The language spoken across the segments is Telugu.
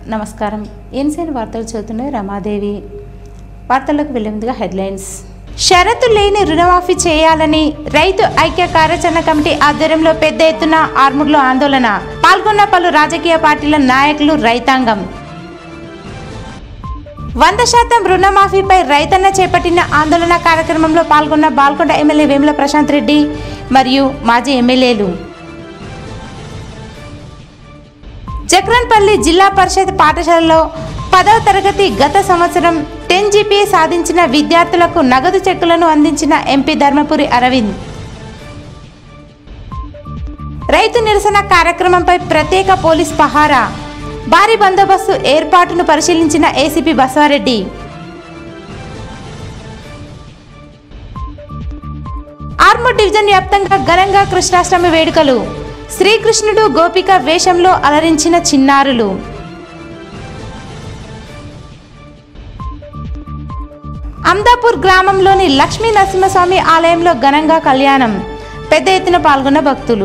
నమస్కారం ఎన్సీఎన్ వార్తలు చదువుతున్నది రమాదేవి వార్తలకు వెళ్లే ముందుగా హెడ్లైన్స్ షరతు లేని రుణమాఫీ చేయాలని రైతు ఐక్య కార్యాచరణ కమిటీ ఆధ్వర్యంలో పెద్ద ఎత్తున ఆర్మూర్లో ఆందోళన పాల్గొన్న పలు రాజకీయ పార్టీల నాయకులు రైతాంగం వంద శాతం రుణమాఫీపై రైతన్న చేపట్టిన ఆందోళన కార్యక్రమంలో పాల్గొన్న బాల్కొండ ఎమ్మెల్యే వేముల ప్రశాంత్ రెడ్డి మరియు మాజీ ఎమ్మెల్యేలు జక్రన్పల్లి జిల్లా పరిషత్ పాఠశాలలో పదవ తరగతి గత సంవత్సరం టెన్ జీపీఏ సాధించిన విద్యార్థులకు నగదు చెక్కులను అందించిన ఎంపీ ధర్మపురి అరవింద్ రైతు నిరసన కార్యక్రమంపై ప్రత్యేక పోలీస్ పహారా భారీ బందోబస్తు ఏర్పాటును పరిశీలించిన ఏసీపీ బసవారెడ్డి ఆర్మూర్ డివిజన్ వ్యాప్తంగా ఘనంగా కృష్ణాష్టమి వేడుకలు శ్రీకృష్ణుడు గోపిక వేషంలో అలరించిన చిన్నారులు అమ్దాపూర్ గ్రామంలోని లక్ష్మీ నరసింహస్వామి ఆలయంలో ఘనంగా కళ్యాణం పెద్ద ఎత్తున పాల్గొన్న భక్తులు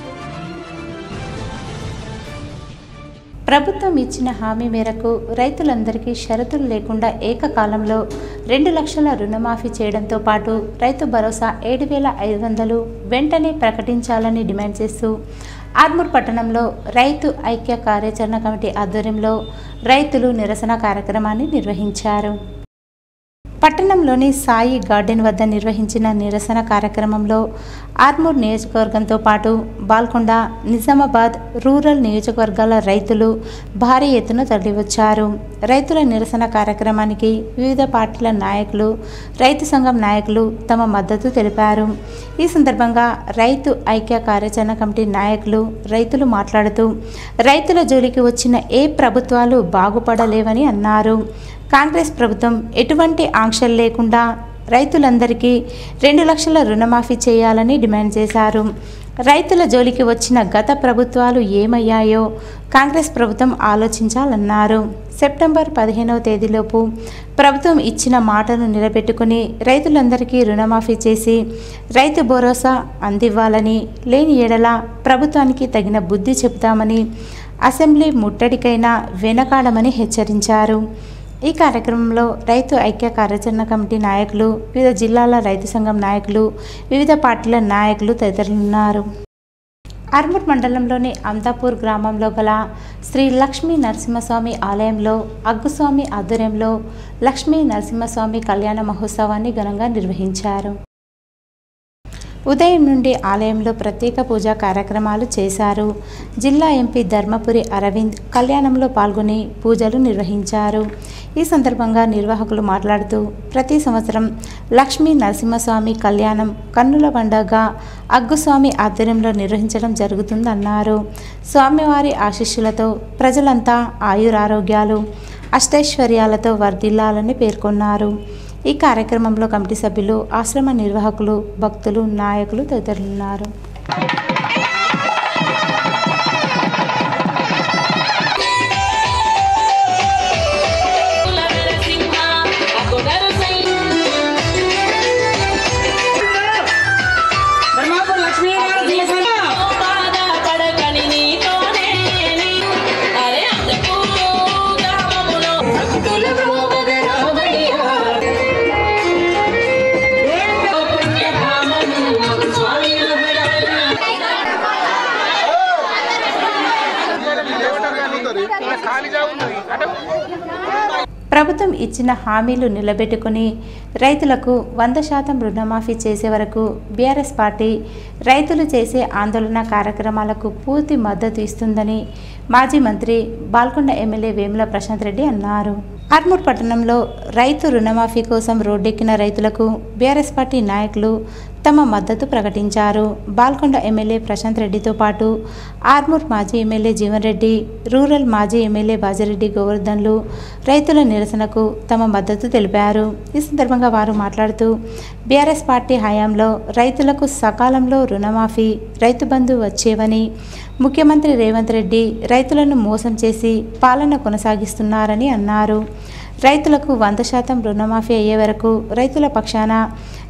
ప్రభుత్వం ఇచ్చిన హామీ మేరకు రైతులందరికీ షరతులు లేకుండా ఏకకాలంలో రెండు లక్షల రుణమాఫీ చేయడంతో పాటు రైతు భరోసా ఏడు వేల ఐదు వందలు వెంటనే ప్రకటించాలని డిమాండ్ చేస్తూ ఆర్మూర్ పట్టణంలో రైతు ఐక్య కార్యాచరణ కమిటీ ఆధ్వర్యంలో రైతులు నిరసన కార్యక్రమాన్ని నిర్వహించారు పట్టణంలోని సాయి గార్డెన్ వద్ద నిర్వహించిన నిరసన కార్యక్రమంలో ఆర్మూర్ నియోజకవర్గంతో పాటు బాల్కొండ నిజామాబాద్ రూరల్ నియోజకవర్గాల రైతులు భారీ ఎత్తున తరలివచ్చారు రైతుల నిరసన కార్యక్రమానికి వివిధ పార్టీల నాయకులు రైతు సంఘం నాయకులు తమ మద్దతు తెలిపారు ఈ సందర్భంగా రైతు ఐక్య కార్యాచరణ కమిటీ నాయకులు రైతులు మాట్లాడుతూ రైతుల జోలికి వచ్చిన ఏ ప్రభుత్వాలు బాగుపడలేవని అన్నారు కాంగ్రెస్ ప్రభుత్వం ఎటువంటి ఆంక్షలు లేకుండా రైతులందరికీ రెండు లక్షల రుణమాఫీ చేయాలని డిమాండ్ చేశారు రైతుల జోలికి వచ్చిన గత ప్రభుత్వాలు ఏమయ్యాయో కాంగ్రెస్ ప్రభుత్వం ఆలోచించాలన్నారు సెప్టెంబర్ పదిహేనవ తేదీలోపు ప్రభుత్వం ఇచ్చిన మాటను నిలబెట్టుకుని రైతులందరికీ రుణమాఫీ చేసి రైతు భరోసా అందివ్వాలని లేని ఎడల ప్రభుత్వానికి తగిన బుద్ధి చెబుతామని అసెంబ్లీ ముట్టడికైనా వెనకాడమని హెచ్చరించారు ఈ కార్యక్రమంలో రైతు ఐక్య కార్యాచరణ కమిటీ నాయకులు వివిధ జిల్లాల రైతు సంఘం నాయకులు వివిధ పార్టీల నాయకులు తదితరులున్నారు ఆర్మూర్ మండలంలోని అమ్దాపూర్ గ్రామంలో గల శ్రీ లక్ష్మీ నరసింహస్వామి ఆలయంలో అగ్గుస్వామి ఆధ్వర్యంలో లక్ష్మీ నరసింహస్వామి కళ్యాణ మహోత్సవాన్ని ఘనంగా నిర్వహించారు ఉదయం నుండి ఆలయంలో ప్రత్యేక పూజా కార్యక్రమాలు చేశారు జిల్లా ఎంపీ ధర్మపురి అరవింద్ కళ్యాణంలో పాల్గొని పూజలు నిర్వహించారు ఈ సందర్భంగా నిర్వాహకులు మాట్లాడుతూ ప్రతి సంవత్సరం లక్ష్మీ నరసింహస్వామి కళ్యాణం కన్నుల పండగ అగ్గుస్వామి ఆధ్వర్యంలో నిర్వహించడం జరుగుతుందన్నారు స్వామివారి ఆశీస్సులతో ప్రజలంతా ఆయురారోగ్యాలు అష్టైశ్వర్యాలతో వర్ధిల్లాలని పేర్కొన్నారు ఈ కార్యక్రమంలో కమిటీ సభ్యులు ఆశ్రమ నిర్వాహకులు భక్తులు నాయకులు తదితరులున్నారు ధర్మాపురం లక్ష్మీ నరసింహ ప్రభుత్వం ఇచ్చిన హామీలు నిలబెట్టుకుని రైతులకు వంద శాతం రుణమాఫీ చేసే వరకు బీఆర్ఎస్ పార్టీ రైతులు చేసే ఆందోళన కార్యక్రమాలకు పూర్తి మద్దతు ఇస్తుందని మాజీ మంత్రి బాల్కొండ ఎమ్మెల్యే వేముల ప్రశాంత్ రెడ్డి అన్నారు ఆర్మూర్ పట్టణంలో రైతు రుణమాఫీ కోసం రోడ్డెక్కిన రైతులకు బీఆర్ఎస్ పార్టీ నాయకులు తమ మద్దతు ప్రకటించారు బాల్కొండ ఎమ్మెల్యే ప్రశాంత్ రెడ్డితో పాటు ఆర్మూర్ మాజీ ఎమ్మెల్యే జీవన్ రెడ్డి రూరల్ మాజీ ఎమ్మెల్యే బాజిరెడ్డి గోవర్ధన్లు రైతుల నిరసనకు తమ మద్దతు తెలిపారు ఈ సందర్భంగా వారు మాట్లాడుతూ బీఆర్ఎస్ పార్టీ హయాంలో రైతులకు సకాలంలో రుణమాఫీ రైతు బంధు వచ్చేవని ముఖ్యమంత్రి రేవంత్ రెడ్డి రైతులను మోసం చేసి పాలన కొనసాగిస్తున్నారని అన్నారు రైతులకు వంద శాతం రుణమాఫీ అయ్యే వరకు రైతుల పక్షాన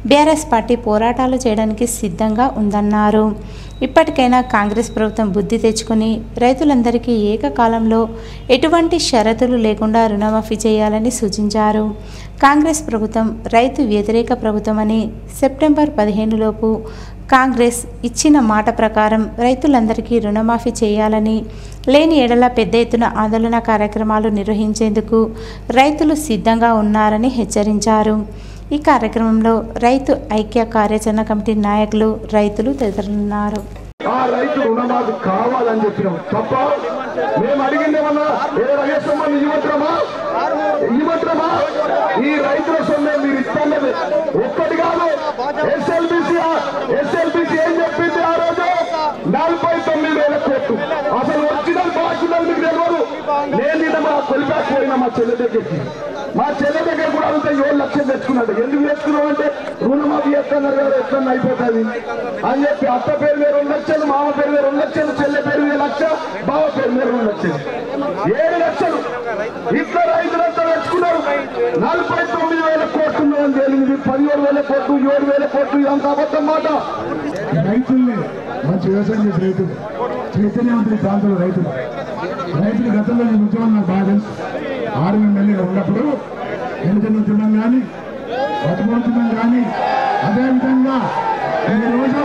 బీఆర్ఎస్ పార్టీ పోరాటాలు చేయడానికి సిద్ధంగా ఉందన్నారు ఇప్పటికైనా కాంగ్రెస్ ప్రభుత్వం బుద్ధి తెచ్చుకుని రైతులందరికీ ఏకకాలంలో ఎటువంటి షరతులు లేకుండా రుణమాఫీ చేయాలని సూచించారు కాంగ్రెస్ ప్రభుత్వం రైతు వ్యతిరేక ప్రభుత్వమని సెప్టెంబర్ పదిహేనులోపు కాంగ్రెస్ ఇచ్చిన మాట ప్రకారం రైతులందరికీ రుణమాఫీ చేయాలని లేని ఎడల పెద్ద ఎత్తున ఆందోళన కార్యక్రమాలు నిర్వహించేందుకు రైతులు సిద్ధంగా ఉన్నారని హెచ్చరించారు ఈ కార్యక్రమంలో రైతు ఐక్య కార్యాచరణ కమిటీ నాయకులు రైతులు తదితరులున్నారు ఆ రైతు రుణమాఫీ కావాలని చెప్పినాం తప్ప మేము అడిగింది ఏమన్నా ఏ రహస్యమా ఇవ్వట్రమా ఇవ్వట్రమా ఈ రైతుల సొమ్మే మీరు ఇస్తున్నది ఒక్కటి కాదు ఎస్ఎల్బిసి ఎస్ఎల్బిసి ఏం చెప్పింది ఆ రోజు నలభై తొమ్మిది వేల కోట్లు అసలు ఒరిజినల్ బాగున్నది మీకు తెలియదు నేను నిన్న మా కొలిపాకు పోయినా మా చెల్లె దగ్గరికి మా చెల్లె దగ్గర కూడా అంతా ఏడు లక్షలు తెచ్చుకున్నాడు ఎందుకు తెచ్చుకున్నావు అంటే రుణమాఫీ చేస్తున్నారు కదా ఎట్లా అయిపోతుంది అని చెప్పి అత్త పేరు మీద రెండు లక్షలు మామ పేరు మీద రెండు లక్షలు చెల్లె పేరు మీద లక్ష బావ పేరు మీద రెండు లక్షలు ఏడు లక్షలు ఇట్లా రైతులంతా తెచ్చుకున్నారు నలభై తొమ్మిది వేల కోట్లు అని తేలింది పదిహేడు వేల కోట్లు ఏడు వేల కోట్లు ఇదంతా అబద్ధం మాట రైతుల్ని మంచి వ్యవసాయం చేసే రైతులు చైతన్యవంతులు ప్రాంతంలో రైతులు రైతులు గతంలో నేను ఉద్యోగం నాకు బాగా తెలుసు ఆరు నెలలు ఉన్నప్పుడు ఎన్నికలుతున్నాం కానీ బతుకుంటున్నాం కానీ అదేవిధంగా ఈ రోజు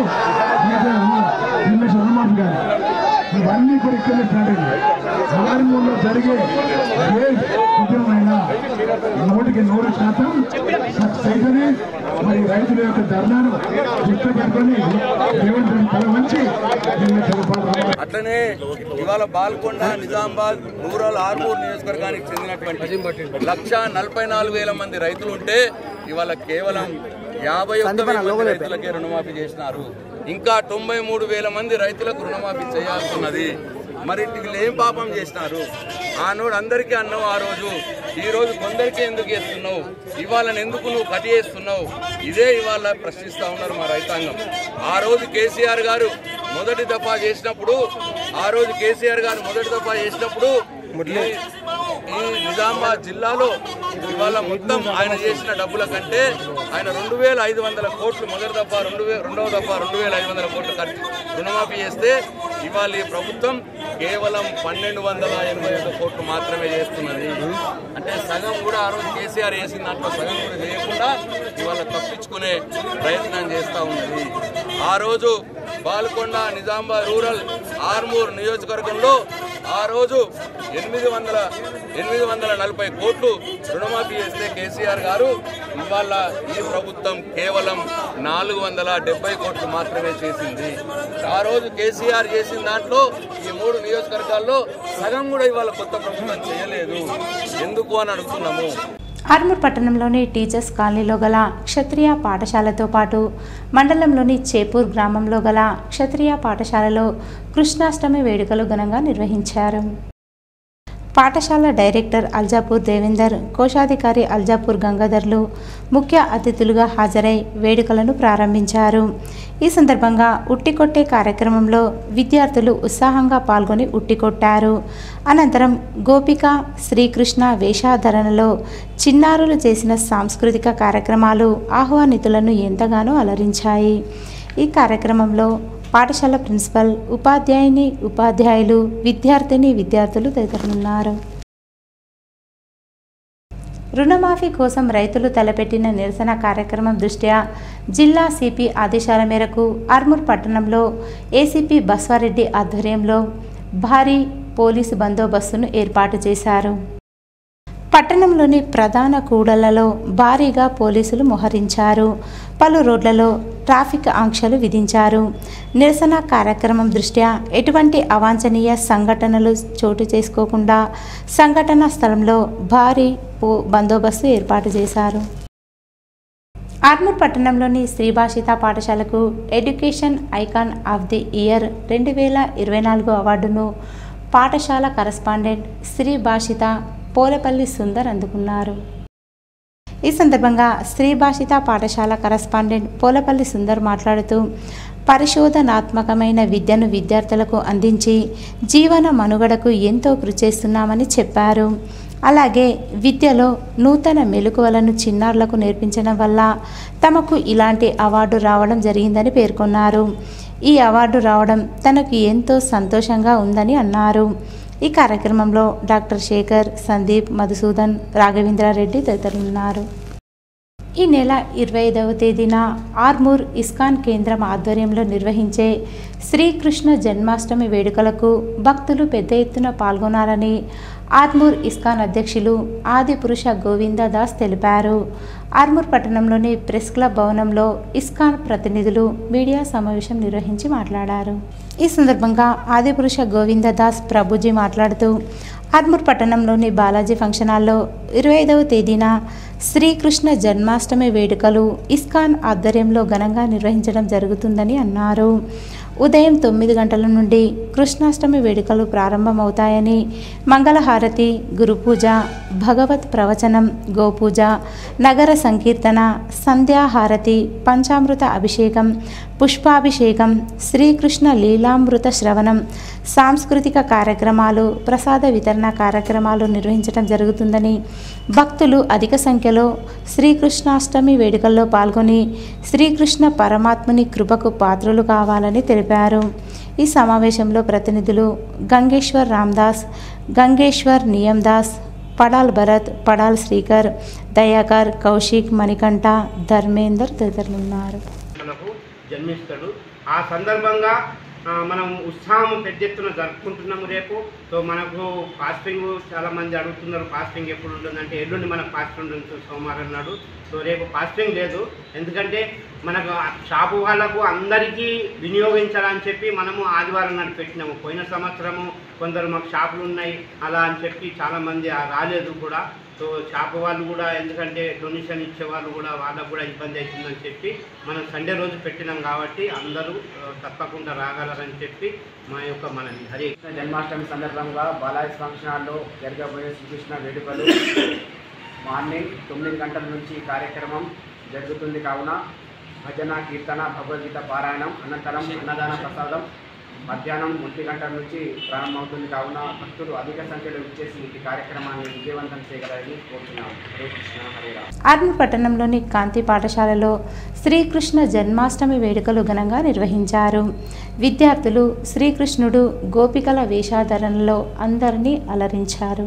నిన్న రుణమాఫీ కానీ ఇవన్నీ కూడా ఇక్కడనే స్టార్ట్ అయింది ఆర్మూర్లో జరిగే ఏ ఉద్యమైనా నూటికి నూరు శాతం సక్సెస్ అయితేనే మరి రైతుల యొక్క ధర్నాను దృష్టి పెట్టుకొని రేవంత్ రెడ్డి తల వంచి నిన్న చదువుకోవాలి అట్లనే ఇవాళ బాల్కొండ నిజామాబాద్ రూరల్ ఆర్మూర్ నియోజకవర్గానికి చెందినటువంటి లక్ష నలభై నాలుగు వేల మంది రైతులు ఉంటే ఇవాళ కేవలం యాభై ఒక్క వేల మంది రైతులకే రుణమాఫీ చేసినారు ఇంకా తొంభై మూడు వేల మంది రైతులకు రుణమాఫీ చేయాల్సిన్నది మరి వీళ్ళు ఏం పాపం చేసినారు ఆనోడు అందరికీ అన్నావు ఆ రోజు ఈ రోజు కొందరికే ఎందుకు చేస్తున్నావు ఇవాళ ఎందుకు నువ్వు కట్ చేస్తున్నావు ఇదే ఇవాళ ప్రశ్నిస్తా ఉన్నారు మా రైతాంగం ఆ రోజు కేసీఆర్ గారు మొదటి దఫా చేసినప్పుడు ఆ రోజు కేసీఆర్ గారు మొదటి దఫా చేసినప్పుడు ఈ- ఈ నిజామాబాద్ జిల్లాలో ఇవాళ మొత్తం ఆయన చేసిన డబ్బుల కంటే ఆయన రెండు వేల ఐదు వందల కోట్లు మొదటి దఫా రెండు వే రెండవ దఫా రెండు వేల ఐదు వందల కోట్లు ఖర్చు రుణమాఫీ చేస్తే ఇవాళ ఈ ప్రభుత్వం కేవలం పన్నెండు వందల ఎనభై ఒక్క కోట్లు మాత్రమే చేస్తున్నది అంటే సగం కూడా ఆ రోజు కేసీఆర్ చేసిన దాంట్లో సగం కూడా చేయకుండా ఇవాళ తప్పించుకునే ప్రయత్నం చేస్తూ ఉన్నది ఆ రోజు బాల్కొండ నిజామాబాద్ రూరల్ ఆర్మూర్ నియోజకవర్గంలో ఆ రోజు ఎనిమిది వందల ఎనిమిది వందల నలభై కోట్లు రుణమాఫీ చేస్తే కేసీఆర్ గారు ఇవాళ ఈ ప్రభుత్వం కేవలం నాలుగు వందల డెబ్బై కోట్లు మాత్రమే చేసింది ఆ రోజు కేసీఆర్ చేసిన దాంట్లో ఈ మూడు నియోజకవర్గాల్లో సగం కూడా ఇవాళ కొత్త ప్రభుత్వం చేయలేదు ఎందుకు అని అడుగుతున్నాము ఆర్మూర్ పట్టణంలోని టీచర్స్ కాలనీలో గల క్షత్రియ పాఠశాలతో పాటు మండలంలోని చేపూర్ గ్రామంలో గల క్షత్రియ పాఠశాలలో కృష్ణాష్టమి వేడుకలు ఘనంగా నిర్వహించారు పాఠశాల డైరెక్టర్ అల్జాపూర్ దేవేందర్ కోశాధికారి అల్జాపూర్ గంగాధర్లు ముఖ్య అతిథులుగా హాజరై వేడుకలను ప్రారంభించారు ఈ సందర్భంగా ఉట్టికొట్టే కార్యక్రమంలో విద్యార్థులు ఉత్సాహంగా పాల్గొని ఉట్టికొట్టారు అనంతరం గోపిక శ్రీకృష్ణ వేషాధరణలో చిన్నారులు చేసిన సాంస్కృతిక కార్యక్రమాలు ఆహ్వానితులను ఎంతగానో అలరించాయి ఈ కార్యక్రమంలో పాఠశాల ప్రిన్సిపల్ ఉపాధ్యాయుని ఉపాధ్యాయులు విద్యార్థిని విద్యార్థులు తదితరులున్నారు రుణమాఫీ కోసం రైతులు తలపెట్టిన నిరసన కార్యక్రమం దృష్ట్యా జిల్లా సిపి ఆదేశాల మేరకు ఆర్మూర్ పట్టణంలో ఏసీపీ బస్వారెడ్డి ఆధ్వర్యంలో భారీ పోలీసు బందోబస్తును ఏర్పాటు చేశారు పట్టణంలోని ప్రధాన కూడళ్లలో భారీగా పోలీసులు మోహరించారు పలు రోడ్లలో ట్రాఫిక్ ఆంక్షలు విధించారు నిరసన కార్యక్రమం దృష్ట్యా ఎటువంటి అవాంఛనీయ సంఘటనలు చోటు చేసుకోకుండా సంఘటన స్థలంలో భారీ పో బందోబస్తు ఏర్పాటు చేశారు ఆర్మూర్ పట్టణంలోని శ్రీభాషిత పాఠశాలకు education icon of the year రెండు వేల ఇరవై నాలుగు అవార్డును పాఠశాల కరస్పాండెంట్ శ్రీ భాషిత పోలపల్లి సుందర్ అందుకున్నారు ఈ సందర్భంగా శ్రీ భాషిత పాఠశాల కరస్పాండెంట్ పోలపల్లి సుందర్ మాట్లాడుతూ పరిశోధనాత్మకమైన విద్యను విద్యార్థులకు అందించి జీవన మనుగడకు ఎంతో కృషి చేస్తున్నామని చెప్పారు అలాగే విద్యలో నూతన మెలకువలను చిన్నారులకు నేర్పించడం వల్ల తమకు ఇలాంటి అవార్డు రావడం జరిగిందని పేర్కొన్నారు ఈ అవార్డు రావడం తనకు ఎంతో సంతోషంగా ఉందని అన్నారు ఈ కార్యక్రమంలో డాక్టర్ శేఖర్ సందీప్ మధుసూదన్ రాఘవేంద్రారెడ్డి తదితరులు ఉన్నారు ఈ నెల ఇరవై ఐదవ తేదీన ఆర్మూర్ ఇస్కాన్ కేంద్రం ఆధ్వర్యంలో నిర్వహించే శ్రీకృష్ణ జన్మాష్టమి వేడుకలకు భక్తులు పెద్ద ఎత్తున పాల్గొనాలని ఆర్మూర్ ఇస్కాన్ అధ్యక్షులు ఆదిపురుష గోవిందదాస్ తెలిపారు ఆర్మూర్ పట్టణంలోని ప్రెస్ క్లబ్ భవనంలో ఇస్కాన్ ప్రతినిధులు మీడియా సమావేశం నిర్వహించి మాట్లాడారు ఈ సందర్భంగా ఆదిపురుష గోవిందదాస్ ప్రభుజీ మాట్లాడుతూ ఆర్మూర్ పట్టణంలోని బాలాజీ ఫంక్షన్ హాల్లో ఇరవై ఐదవ తేదీన శ్రీకృష్ణ జన్మాష్టమి వేడుకలు ఇస్కాన్ ఆధ్వర్యంలో ఘనంగా నిర్వహించడం జరుగుతుందని అన్నారు ఉదయం తొమ్మిది గంటల నుండి కృష్ణాష్టమి వేడుకలు ప్రారంభమవుతాయని మంగళహారతి గురుపూజ భగవత్ ప్రవచనం గోపూజ నగర సంకీర్తన సంధ్యాహారతి పంచామృత అభిషేకం పుష్పాభిషేకం శ్రీకృష్ణ లీలామృత శ్రవణం సాంస్కృతిక కార్యక్రమాలు ప్రసాద వితరణ కార్యక్రమాలు నిర్వహించడం జరుగుతుందని భక్తులు అధిక సంఖ్యలో శ్రీకృష్ణాష్టమి వేడుకల్లో పాల్గొని శ్రీకృష్ణ పరమాత్ముని కృపకు పాత్రులు కావాలని తెలిపారు ఈ సమావేశంలో ప్రతినిధులు గంగేశ్వర్ రామ్దాస్ గంగేశ్వర్ నియందాస్ పడాల్ భరత్ పడాల్ శ్రీకర్ దయాకర్ కౌశిక్ మణికంఠ ధర్మేందర్ తదితరులు ఉన్నారు మనకు జన్మిస్తాడు ఆ సందర్భంగా ఆ, మనం ఉత్సాహం పెద్ద ఎత్తున జరుపుకుంటున్నాము రేపు సో మనకు ఫాస్టింగ్ చాలా మంది అడుగుతున్నారు ఫాస్టింగ్ ఎప్పుడు ఉంటుందంటే ఎల్లుండి మనకు ఫాస్టింగ్ ఉంటుంది సోమవారం నాడు సో రేపు ఫాస్టింగ్ లేదు ఎందుకంటే మనకు ఆ షాపు వాళ్ళకు అందరికీ వినియోగించాలని చెప్పి మనము ఆదివారం నాడు పెట్టినాము పోయిన సంవత్సరము కొందరు మాకు షాపులు ఉన్నాయి అలా అని చెప్పి చాలామంది ఆ రాలేదు కూడా సో షాపు వాళ్ళు కూడా ఎందుకంటే డొనేషన్ ఇచ్చే వాళ్ళు కూడా వాళ్ళకు కూడా ఇబ్బంది అవుతుందని చెప్పి మనం సండే రోజు పెట్టినాం కాబట్టి అందరూ ఆ, తప్పకుండా రాగలరని చెప్పి మా యొక్క మన హరి కృష్ణ జన్మాష్టమి సందర్భంగా బాలాజీ ఫంక్షన్ హాల్లో జరగబోయే శ్రీకృష్ణ వేడుకలు మార్నింగ్ తొమ్మిది గంటల నుంచి ఈ కార్యక్రమం జరుగుతుంది కావున భజన కీర్తన భగవద్గీత పారాయణం అనంతరం అన్నదాన ప్రసాదం మధ్యాహ్నం ఒంటి గంటల నుంచి ప్రారంభమవుతుంది కావున భక్తులు అధిక సంఖ్యలో విచ్చేసి ఈ కార్యక్రమాన్ని విజయవంతం చేయగలరని కోరుతున్నాం హరే కృష్ణ హరే రామ ఆర్మీ పట్టణంలోని కాంతి పాఠశాలలో శ్రీకృష్ణ జన్మాష్టమి వేడుకలు ఘనంగా నిర్వహించారు విద్యార్థులు శ్రీకృష్ణుడు గోపికల వేషాధరణలో అందరినీ అలరించారు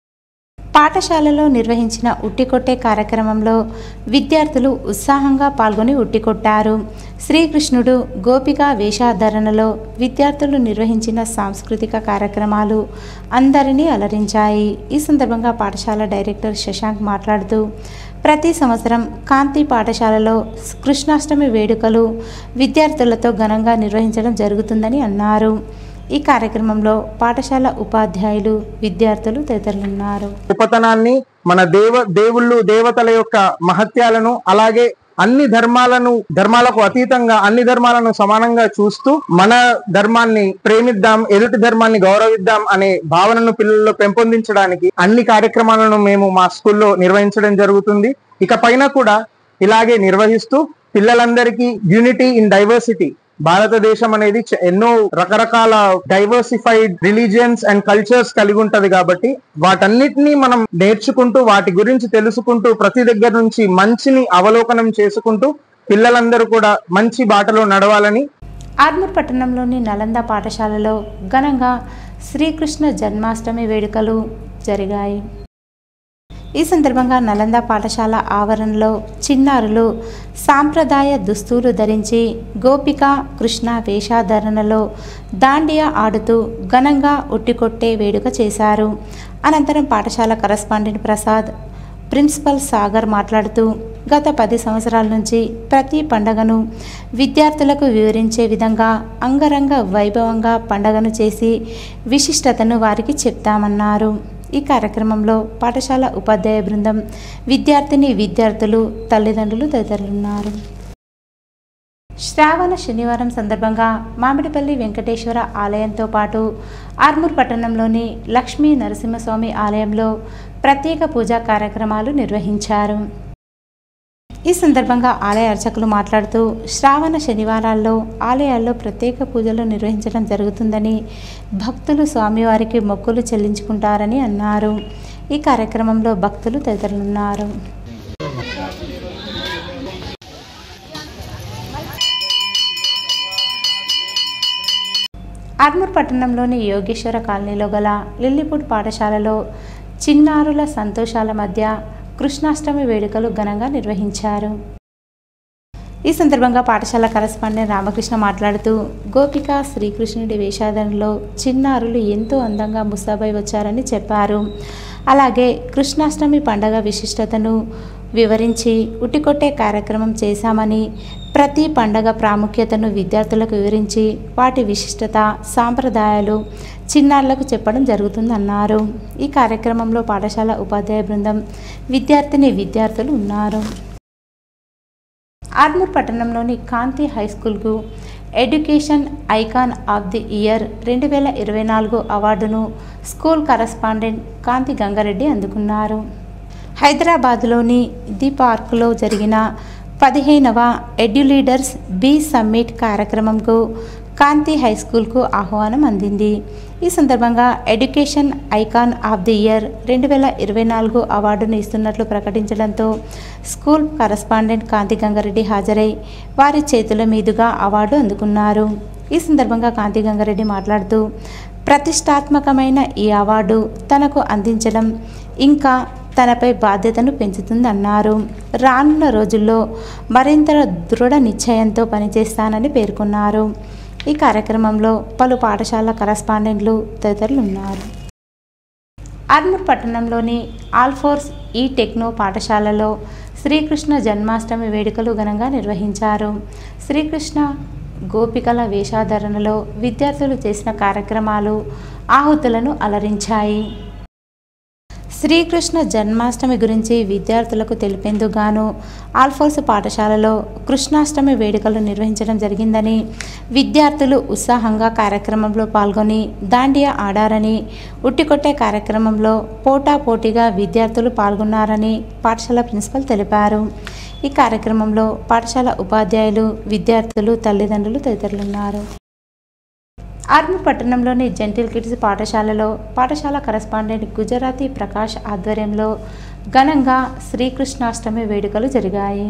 పాఠశాలలో నిర్వహించిన ఉట్టికొట్టే కార్యక్రమంలో విద్యార్థులు ఉత్సాహంగా పాల్గొని ఉట్టికొట్టారు శ్రీకృష్ణుడు గోపిక వేషాధరణలో విద్యార్థులు నిర్వహించిన సాంస్కృతిక కార్యక్రమాలు అందరినీ అలరించాయి ఈ సందర్భంగా పాఠశాల డైరెక్టర్ శశాంక్ మాట్లాడుతూ ప్రతి సంవత్సరం కాంతి పాఠశాలలో కృష్ణాష్టమి వేడుకలు విద్యార్థులతో ఘనంగా నిర్వహించడం జరుగుతుందని అన్నారు ఈ కార్యక్రమంలో పాఠశాల ఉపాధ్యాయులు విద్యార్థులు తదితరులున్నారు గొప్పతనాన్ని మన దేవ దేవుళ్ళు దేవతల యొక్క మహత్యాలను అలాగే అన్ని ధర్మాలను ధర్మాలకు అతీతంగా అన్ని ధర్మాలను సమానంగా చూస్తూ మన ధర్మాన్ని ప్రేమిద్దాం ఎదుటి ధర్మాన్ని గౌరవిద్దాం అనే భావనను పిల్లల్లో పెంపొందించడానికి అన్ని కార్యక్రమాలను మేము మా స్కూల్లో నిర్వహించడం జరుగుతుంది ఇక పైన కూడా ఇలాగే నిర్వహిస్తూ పిల్లలందరికీ యూనిటీ ఇన్ డైవర్సిటీ భారతదేశం అనేది చ- ఎన్నో రకరకాల డైవర్సిఫైడ్ రిలీజియన్స్ అండ్ కల్చర్స్ కలిగి ఉంటది కాబట్టి వాటన్నిటినీ మనం నేర్చుకుంటూ వాటి గురించి తెలుసుకుంటూ ప్రతి దగ్గర నుంచి మంచిని అవలోకనం చేసుకుంటూ పిల్లలందరూ కూడా మంచి బాటలో నడవాలని ఆర్మూర్ పట్టణంలోని నలంద పాఠశాలలో ఘనంగా శ్రీకృష్ణ జన్మాష్టమి వేడుకలు జరిగాయి ఈ సందర్భంగా నలంద పాఠశాల ఆవరణలో చిన్నారులు సాంప్రదాయ దుస్తులు ధరించి గోపిక కృష్ణ వేషాధరణలో దాండియా ఆడుతూ ఘనంగా ఉట్టికొట్టే వేడుక చేశారు అనంతరం పాఠశాల కరస్పాండెంట్ ప్రసాద్ ప్రిన్సిపల్ సాగర్ మాట్లాడుతూ గత పది సంవత్సరాల నుంచి ప్రతి పండగను విద్యార్థులకు వివరించే విధంగా అంగరంగ వైభవంగా పండగను చేసి విశిష్టతను వారికి చెప్తామన్నారు ఈ కార్యక్రమంలో పాఠశాల ఉపాధ్యాయ బృందం విద్యార్థిని విద్యార్థులు తల్లిదండ్రులు తదితరులున్నారు శ్రావణ శనివారం సందర్భంగా మామిడిపల్లి వెంకటేశ్వర ఆలయంతో పాటు ఆర్మూర్ పట్టణంలోని లక్ష్మీ నరసింహస్వామి ఆలయంలో ప్రత్యేక పూజా కార్యక్రమాలు నిర్వహించారు ఈ సందర్భంగా ఆలయ అర్చకులు మాట్లాడుతూ శ్రావణ శనివారాల్లో ఆలయాల్లో ప్రత్యేక పూజలు నిర్వహించడం జరుగుతుందని భక్తులు స్వామివారికి మొక్కులు చెల్లించుకుంటారని అన్నారు ఈ కార్యక్రమంలో భక్తులు తదితరులున్నారు ఆర్మూర్ పట్టణంలోని యోగేశ్వర కాలనీలో గల లిల్లీపుడ్ పాఠశాలలో చిన్నారుల సంతోషాల మధ్య కృష్ణాష్టమి వేడుకలు ఘనంగా నిర్వహించారు ఈ సందర్భంగా పాఠశాల కరస్పాండెంట్ రామకృష్ణ మాట్లాడుతూ గోపిక శ్రీకృష్ణుడి వేషాధనలో చిన్నారులు ఎంతో అందంగా ముస్తాబై వచ్చారని చెప్పారు అలాగే కృష్ణాష్టమి పండగ విశిష్టతను వివరించి ఉట్టికొట్టే కార్యక్రమం చేశామని ప్రతి పండగ ప్రాముఖ్యతను విద్యార్థులకు వివరించి వాటి విశిష్టత సాంప్రదాయాలు చిన్నారులకు చెప్పడం జరుగుతుందన్నారు ఈ కార్యక్రమంలో పాఠశాల ఉపాధ్యాయ బృందం విద్యార్థిని విద్యార్థులు ఉన్నారు ఆర్మూర్ పట్టణంలోని కాంతి హై స్కూల్కు education icon of the year రెండు వేల ఇరవై నాలుగు అవార్డును స్కూల్ కరస్పాండెంట్ కాంతి గంగారెడ్డి అందుకున్నారు హైదరాబాద్లోని ది పార్క్లో జరిగిన పదిహేనవ ఎడ్యులీడర్స్ బి సమ్మిట్ కార్యక్రమంకు కాంతి హై స్కూల్కు ఆహ్వానం అందింది ఈ సందర్భంగా education icon of the year రెండు వేల ఇరవై నాలుగు అవార్డును ఇస్తున్నట్లు ప్రకటించడంతో స్కూల్ కరస్పాండెంట్ కాంతి గంగారెడ్డి హాజరై వారి చేతుల మీదుగా అవార్డు అందుకున్నారు ఈ సందర్భంగా కాంతి గంగారెడ్డి మాట్లాడుతూ ప్రతిష్టాత్మకమైన ఈ అవార్డు తనకు అందించడం ఇంకా తనపై బాధ్యతను పెంచుతుందన్నారు రానున్న రోజుల్లో మరింత దృఢ నిశ్చయంతో పనిచేస్తానని పేర్కొన్నారు ఈ కార్యక్రమంలో పలు పాఠశాల కరస్పాండెంట్లు తదితరులు ఉన్నారు ఆర్మూర్ పట్టణంలోని ఆల్ఫోర్స్ ఈ టెక్నో పాఠశాలలో శ్రీకృష్ణ జన్మాష్టమి వేడుకలు ఘనంగా నిర్వహించారు శ్రీకృష్ణ గోపికల వేషాధరణలో విద్యార్థులు చేసిన కార్యక్రమాలు ఆహుతులను అలరించాయి శ్రీకృష్ణ జన్మాష్టమి గురించి విద్యార్థులకు తెలిపేందుకు ఆల్ఫోర్స్ పాఠశాలలో కృష్ణాష్టమి వేడుకలు నిర్వహించడం జరిగిందని విద్యార్థులు ఉత్సాహంగా కార్యక్రమంలో పాల్గొని దాండియా ఆడారని ఉట్టికొట్టే కార్యక్రమంలో పోటా పోటీగా విద్యార్థులు పాల్గొన్నారని పాఠశాల ప్రిన్సిపల్ తెలిపారు ఈ కార్యక్రమంలో పాఠశాల ఉపాధ్యాయులు విద్యార్థులు తల్లిదండ్రులు తదితరులున్నారు ఆర్మూర్ పట్టణంలోని జెంటిల్ కిడ్స్ పాఠశాలలో పాఠశాల కరస్పాండెంట్ గుజరాతీ ప్రకాష్ ఆధ్వర్యంలో ఘనంగా శ్రీకృష్ణాష్టమి వేడుకలు జరిగాయి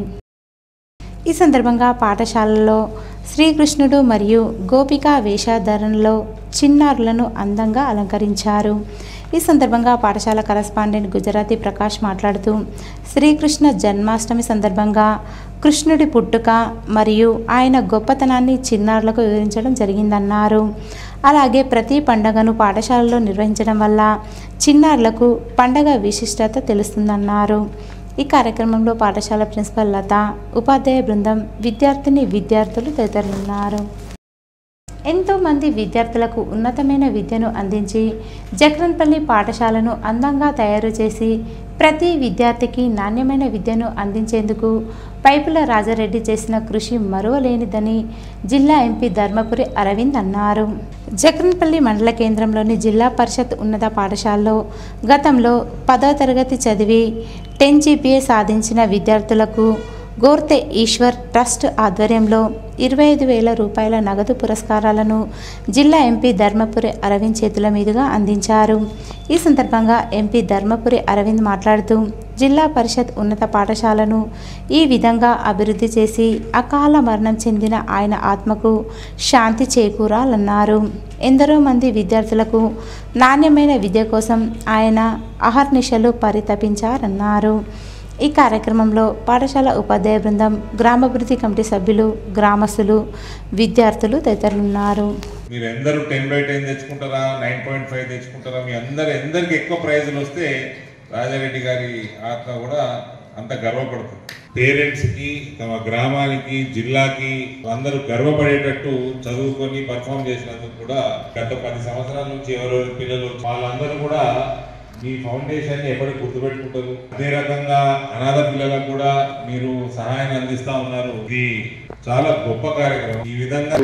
ఈ సందర్భంగా పాఠశాలలో శ్రీకృష్ణుడు మరియు గోపిక వేషధారణలో చిన్నారులను అందంగా అలంకరించారు ఈ సందర్భంగా పాఠశాల కరస్పాండెంట్ గుజరాతీ ప్రకాష్ మాట్లాడుతూ శ్రీకృష్ణ జన్మాష్టమి సందర్భంగా కృష్ణుడి పుట్టుక మరియు ఆయన గొప్పతనాన్ని చిన్నారులకు వివరించడం జరిగిందన్నారు అలాగే ప్రతి పండగను పాఠశాలలో నిర్వహించడం వల్ల చిన్నారులకు పండగ విశిష్టత తెలుస్తుందన్నారు ఈ కార్యక్రమంలో పాఠశాల ప్రిన్సిపల్ లత ఉపాధ్యాయ బృందం విద్యార్థిని విద్యార్థులు తదితరులున్నారు ఎంతోమంది విద్యార్థులకు ఉన్నతమైన విద్యను అందించి జక్రన్పల్లి పాఠశాలను అందంగా తయారు చేసి ప్రతి విద్యార్థికి నాణ్యమైన విద్యను అందించేందుకు పైపుల రాజారెడ్డి చేసిన కృషి మరువలేనిదని జిల్లా ఎంపీ ధర్మపురి అరవింద్ అన్నారు జక్రన్పల్లి మండల కేంద్రంలోని జిల్లా పరిషత్ ఉన్నత పాఠశాలలో గతంలో పదో తరగతి చదివి టెన్ జీపీఏ సాధించిన విద్యార్థులకు గోర్తె ఈశ్వర్ ట్రస్ట్ ఆధ్వర్యంలో ఇరవై ఐదు వేల రూపాయల నగదు పురస్కారాలను జిల్లా ఎంపీ ధర్మపురి అరవింద్ చేతుల మీదుగా అందించారు ఈ సందర్భంగా ఎంపీ ధర్మపురి అరవింద్ మాట్లాడుతూ జిల్లా పరిషత్ ఉన్నత పాఠశాలను ఈ విధంగా అభివృద్ధి చేసి అకాల మరణం చెందిన ఆయన ఆత్మకు శాంతి చేకూరాలన్నారు ఎందరో మంది విద్యార్థులకు నాణ్యమైన విద్య కోసం ఆయన అహర్నిశలు పరితపించారన్నారు ఈ కార్యక్రమంలో పాఠశాల ఉపాధ్యాయ బృందం గ్రామాభివృద్ధి కమిటీ సభ్యులు గ్రామస్తులు విద్యార్థులు తదితరులున్నారు మీరు ఎందరు టెన్ బై టెన్ తెచ్చుకుంటారా నైన్ పాయింట్ ఫైవ్ తెచ్చుకుంటారా మీ అందరు ఎందరికి ఎక్కువ ప్రైజులు వస్తే రాజారెడ్డి గారి ఆత్మ కూడా అంత గర్వపడుతుంది పేరెంట్స్ కి తమ గ్రామానికి జిల్లాకి అందరూ గర్వపడేటట్టు చదువుకొని పర్ఫామ్ చేసినందుకు కూడా గత పది సంవత్సరాల నుంచి ఎవరెవరి పిల్లలు వాళ్ళందరూ కూడా మీ ఫౌండేషన్ ని ఎప్పటికి గుర్తుపెట్టుకుంటారు అదే రకంగా అనాథ పిల్లలకు కూడా మీరు సహాయాన్ని అందిస్తా ఉన్నారు ఇది చాలా గొప్ప కార్యక్రమం ఈ విధంగా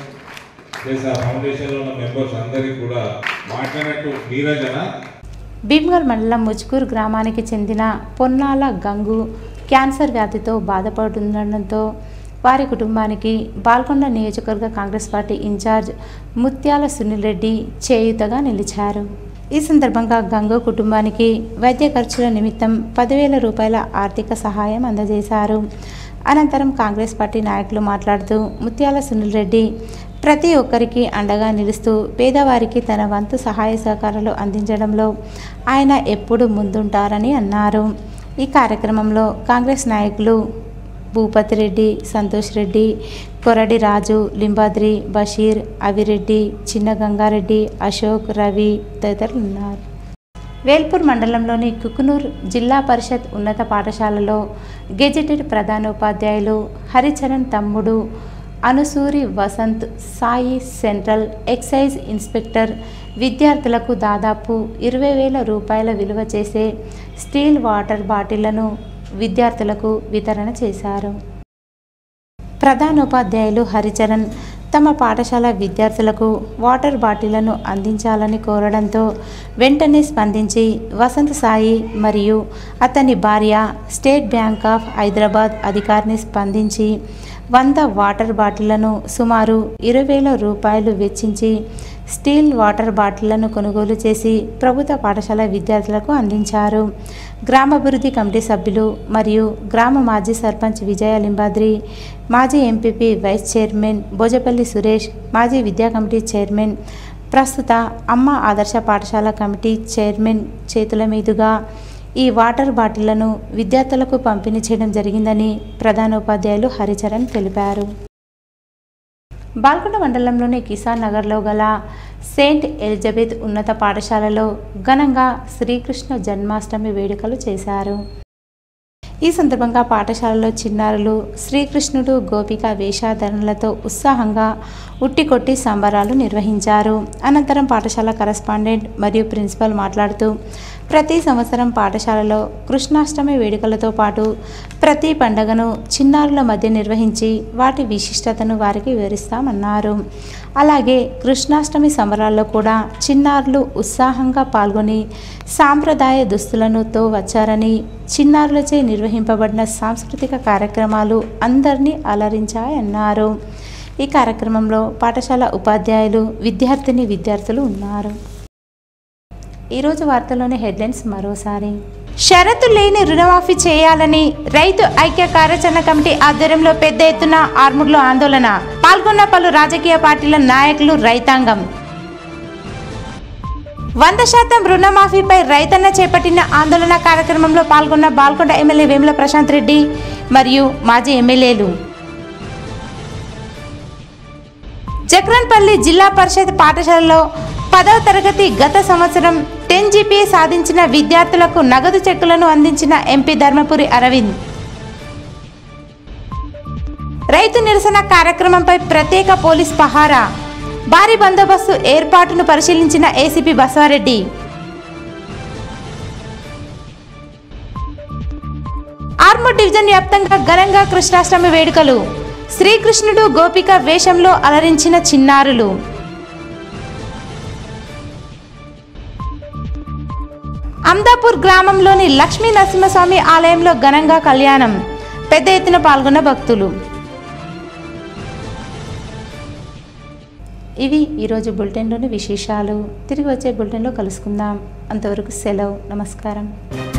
ప్లస్ ఆ ఫౌండేషన్ లో ఉన్న మెంబర్స్ అందరికి కూడా మాట్లాడినట్టు నీరజన భీమ్గల్ మండలం ముజ్కూర్ గ్రామానికి చెందిన పొన్నాల గంగు క్యాన్సర్ వ్యాధితో బాధపడుతుండటంతో వారి కుటుంబానికి బాల్కొండ నియోజకవర్గ కాంగ్రెస్ పార్టీ ఇన్ఛార్జ్ ముత్యాల సునీల్ రెడ్డి చేయూతగా నిలిచారు ఈ సందర్భంగా గంగు కుటుంబానికి వైద్య ఖర్చుల నిమిత్తం పదివేల రూపాయల ఆర్థిక సహాయం అందజేశారు అనంతరం కాంగ్రెస్ పార్టీ నాయకులు మాట్లాడుతూ ముత్యాల సునీల్ రెడ్డి ప్రతి ఒక్కరికి అండగా నిలుస్తూ పేదవారికి తన వంతు సహాయ సహకారాలు అందించడంలో ఆయన ఎప్పుడు ముందుంటారని అన్నారు ఈ కార్యక్రమంలో కాంగ్రెస్ నాయకులు భూపతి రెడ్డి సంతోష్ రెడ్డి కొరడి రాజు లింబాద్రి బషీర్ అవిరెడ్డి చిన్న గంగారెడ్డి అశోక్ రవి తదితరులు ఉన్నారు వేల్పూర్ మండలంలోని కుకునూర్ జిల్లా పరిషత్ ఉన్నత పాఠశాలలో గెజెటెడ్ ప్రధానోపాధ్యాయులు హరిచరణ్ తమ్ముడు Anusuri Vasanth Sai central excise inspector విద్యార్థులకు దాదాపు ఇరవై వేల రూపాయల విలువ చేసే స్టీల్ వాటర్ బాటిళ్లను విద్యార్థులకు వితరణ చేశారు ప్రధానోపాధ్యాయులు హరిచరణ్ తమ పాఠశాల విద్యార్థులకు వాటర్ బాటిళ్లను అందించాలని కోరడంతో వెంటనే స్పందించి వసంత సాయి మరియు అతని భార్య స్టేట్ బ్యాంక్ ఆఫ్ హైదరాబాద్ అధికారిని స్పందించి వంద వాటర్ బాటిళ్లను సుమారు ఇరవై వేల రూపాయలు వెచ్చించి స్టీల్ వాటర్ బాటిళ్లను కొనుగోలు చేసి ప్రభుత్వ పాఠశాల విద్యార్థులకు అందించారు గ్రామాభివృద్ధి కమిటీ సభ్యులు మరియు గ్రామ మాజీ సర్పంచ్ విజయ లింబాద్రి మాజీ MPP vice chairman Bhojapalli Suresh మాజీ విద్యా కమిటీ చైర్మన్ ప్రస్తుత అమ్మ ఆదర్శ పాఠశాల కమిటీ చైర్మన్ చేతుల మీదుగా ఈ వాటర్ బాటిళ్లను విద్యార్థులకు పంపిణీ చేయడం జరిగిందని ప్రధానోపాధ్యాయులు హరిచరణ్ తెలిపారు బాల్కొండ మండలంలోని కిసాన్ నగర్లో గల సెయింట్ ఎలిజబెత్ ఉన్నత పాఠశాలలో ఘనంగా శ్రీకృష్ణ జన్మాష్టమి వేడుకలు చేశారు ఈ సందర్భంగా పాఠశాలలో చిన్నారులు శ్రీకృష్ణుడు గోపిక వేషాధరణలతో ఉత్సాహంగా ఉట్టికొట్టి సంబరాలు నిర్వహించారు అనంతరం పాఠశాల కరస్పాండెంట్ మరియు ప్రిన్సిపల్ మాట్లాడుతూ ప్రతి సంవత్సరం పాఠశాలలో కృష్ణాష్టమి వేడుకలతో పాటు ప్రతి పండుగను చిన్నారుల మధ్య నిర్వహించి వాటి విశిష్టతను వారికి వివరిస్తామన్నారు అలాగే కృష్ణాష్టమి సంబరాల్లో కూడా చిన్నారులు ఉత్సాహంగా పాల్గొని సాంప్రదాయ దుస్తులనుతో వచ్చారని చిన్నారులచే నిర్వహింపబడిన సాంస్కృతిక కార్యక్రమాలు అందరినీ అలరించాయన్నారు ఈ కార్యక్రమంలో పాఠశాల ఉపాధ్యాయులు విద్యార్థిని విద్యార్థులు ఉన్నారు ఈరోజు వార్తల్లోని హెడ్లైన్స్ మరోసారి షరతు లేని రుణమాఫీ చేయాలని రైతు ఐక్య కార్యాచరణ కమిటీ ఆధ్వర్యంలో పెద్ద ఎత్తున ఆర్ముడ్లో ఆందోళన పాల్గొన్న పలు రాజకీయ పార్టీల నాయకులు రైతాంగం వంద శాతం రుణమాఫీపై రైతన్న చేపట్టిన ఆందోళన కార్యక్రమంలో పాల్గొన్న బాల్కొండ ఎమ్మెల్యే వేముల ప్రశాంత్ రెడ్డి మరియు మాజీ ఎమ్మెల్యేలు జక్రన్పల్లి జిల్లా పరిషత్ పాఠశాలలో పదవ తరగతి గత సంవత్సరం టెన్ జీపీఏ సాధించిన విద్యార్థులకు నగదు చెక్కులను అందించిన ఎంపీ ధర్మపురి అరవింద్ రైతు నిరసన కార్యక్రమంపై ప్రత్యేక పోలీస్ పహారా భారీ బందోబస్తు ఏర్పాటును పరిశీలించిన ఏసీపీ బసవారెడ్డి ఆర్మూర్ డివిజన్ వ్యాప్తంగా ఘనంగా కృష్ణాష్టమి వేడుకలు శ్రీకృష్ణుడు గోపిక వేషంలో అలరించిన చిన్నారులు అమ్దాపూర్ గ్రామంలోని లక్ష్మీ నరసింహస్వామి ఆలయంలో ఘనంగా కళ్యాణం పెద్ద ఎత్తున పాల్గొన్న భక్తులు ఇవి ఈరోజు బులెటిన్లోని విశేషాలు తిరిగి వచ్చే బులెటిన్లో కలుసుకుందాం అంతవరకు సెలవు నమస్కారం